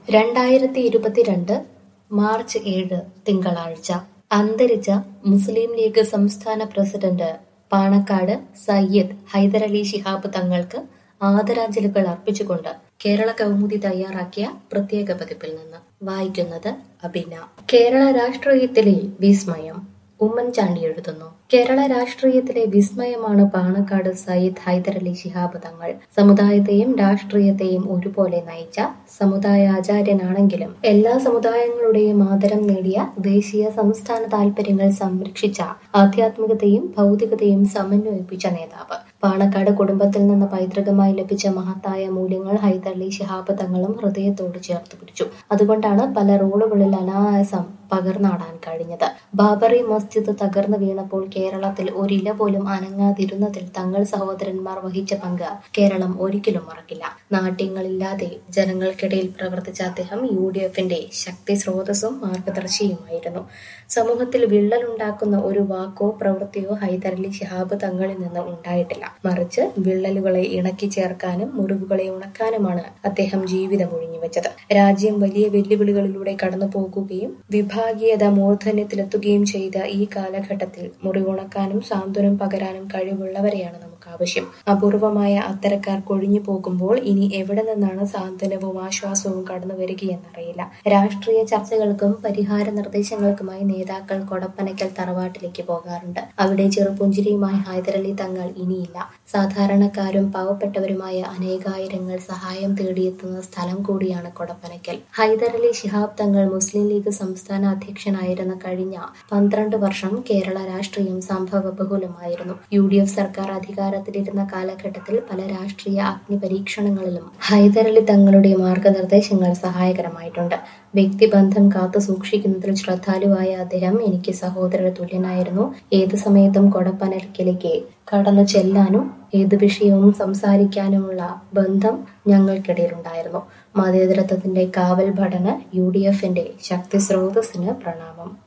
രണ്ടായിരത്തി ഇരുപത്തിരണ്ട് മാർച്ച് ഏഴ് തിങ്കളാഴ്ച അന്തരിച്ച മുസ്ലിം ലീഗ് സംസ്ഥാന പ്രസിഡന്റ് പാണക്കാട് സയ്യിദ് ഹൈദരലി ശിഹാബ് തങ്ങൾക്ക് ആദരാഞ്ജലികൾ അർപ്പിച്ചുകൊണ്ട് കേരള കൗമുദി തയ്യാറാക്കിയ പ്രത്യേക പതിപ്പിൽ നിന്ന് വായിക്കുന്നത് അബിന കേരള രാഷ്ട്രീയത്തിലെ വിസ്മയം ഉമ്മൻചാണ്ടി എഴുതുന്നു കേരള രാഷ്ട്രീയത്തിലെ വിസ്മയമാണ് പാണക്കാട് സയ്യിദ് ഹൈദരലി ശിഹാബ് തങ്ങൾ സമുദായത്തെയും രാഷ്ട്രീയത്തെയും ഒരുപോലെ നയിച്ച സമുദായ ആചാര്യനാണെങ്കിലും എല്ലാ സമുദായങ്ങളുടെയും ആദരം നേടിയ ദേശീയ സംസ്ഥാന താൽപര്യങ്ങൾ സംരക്ഷിച്ച ആധ്യാത്മികതയും ഭൗതികതയും സമന്വയിപ്പിച്ച നേതാവ് പാണക്കാട് കുടുംബത്തിൽ നിന്ന് പൈതൃകമായി ലഭിച്ച മഹത്തായ മൂല്യങ്ങൾ ഹൈദരലി ശിഹാബ് തങ്ങളും ഹൃദയത്തോട് ചേർത്ത് പിടിച്ചു അതുകൊണ്ടാണ് പല റോളുകളിൽ അനായാസം പകർന്നാടാൻ കഴിഞ്ഞത് ബാബറി മസ്ജിദ് തകർന്നു വീണപ്പോൾ കേരളത്തിൽ ഒരില പോലും അനങ്ങാതിരുന്നതിൽ തങ്ങൾ സഹോദരന്മാർ വഹിച്ച പങ്ക് കേരളം ഒരിക്കലും മറക്കില്ല നാട്യങ്ങളില്ലാതെ ജനങ്ങൾക്കിടയിൽ പ്രവർത്തിച്ച അദ്ദേഹം യു ഡി എഫിന്റെ ശക്തി സ്രോതസ്സും മാർഗദർശിയുമായിരുന്നു സമൂഹത്തിൽ വിള്ളലുണ്ടാക്കുന്ന ഒരു വാക്കോ പ്രവൃത്തിയോ ഹൈദരലി ശിഹാബ് തങ്ങളിൽ നിന്ന് ഉണ്ടായിട്ടില്ല മറിച്ച് വിള്ളലുകളെ ഇണക്കി ചേർക്കാനും മുറിവുകളെ ഉണക്കാനുമാണ് അദ്ദേഹം ജീവിതം ഒഴിഞ്ഞുവെച്ചത് രാജ്യം വലിയ വെല്ലുവിളികളിലൂടെ കടന്നു പോകുകയും വിഭാഗീയത മൂർധന്യത്തിലെത്തുകയും ചെയ്ത ഈ കാലഘട്ടത്തിൽ മുറിവുണക്കാനും സാന്ത്വനം പകരാനും കഴിവുള്ളവരെയാണ് നമുക്ക് ആവശ്യം അപൂർവമായ അത്തരക്കാർ കൊഴിഞ്ഞു പോകുമ്പോൾ ഇനി എവിടെ നിന്നാണ് സാന്ത്വനവും ആശ്വാസവും കടന്നു വരികയെന്നറിയില്ല രാഷ്ട്രീയ ചർച്ചകൾക്കും പരിഹാര നിർദ്ദേശങ്ങൾക്കുമായി നേതാക്കൾ കൊടപ്പനയ്ക്കൽ തറവാട്ടിലേക്ക് പോകാറുണ്ട് അവിടെ ചെറുപുഞ്ചിരിയുമായി ഹൈദരലി തങ്ങൾ ഇനിയില്ല സാധാരണക്കാരും പാവപ്പെട്ടവരുമായ അനേകായിരങ്ങൾ സഹായം തേടിയെത്തുന്ന സ്ഥലം കൂടിയാണ് കൊടപ്പനയ്ക്കൽ ഹൈദരലി ശിഹാബ് തങ്ങൾ മുസ്ലിം ലീഗ് സംസ്ഥാന അധ്യക്ഷനായിരുന്ന കഴിഞ്ഞ പന്ത്രണ്ട് വർഷം കേരള രാഷ്ട്രീയം സംഭവ ബഹുലമായിരുന്നു യു ഡി എഫ് സർക്കാർ അധികാരത്തിലിരുന്ന കാലഘട്ടത്തിൽ പല രാഷ്ട്രീയ അഗ്നി പരീക്ഷണങ്ങളിലും ഹൈദരലി തങ്ങളുടെ മാർഗനിർദ്ദേശങ്ങൾ സഹായകരമായിട്ടുണ്ട് വ്യക്തിബന്ധം കാത്തു സൂക്ഷിക്കുന്നതിൽ ശ്രദ്ധാലുവായ അദ്ദേഹം എനിക്ക് സഹോദര തുല്യനായിരുന്നു ഏത് സമയത്തും കൊടപ്പനക്കിലേക്ക് കടന്നു ചെല്ലാനും ഏത് വിഷയവും സംസാരിക്കാനുമുള്ള ബന്ധം ഞങ്ങൾക്കിടയിലുണ്ടായിരുന്നു മതേതരത്വത്തിന്റെ കാവൽ ഭടന് യു ഡി എഫിന്റെ ശക്തി സ്രോതസ്സിന് പ്രണാമം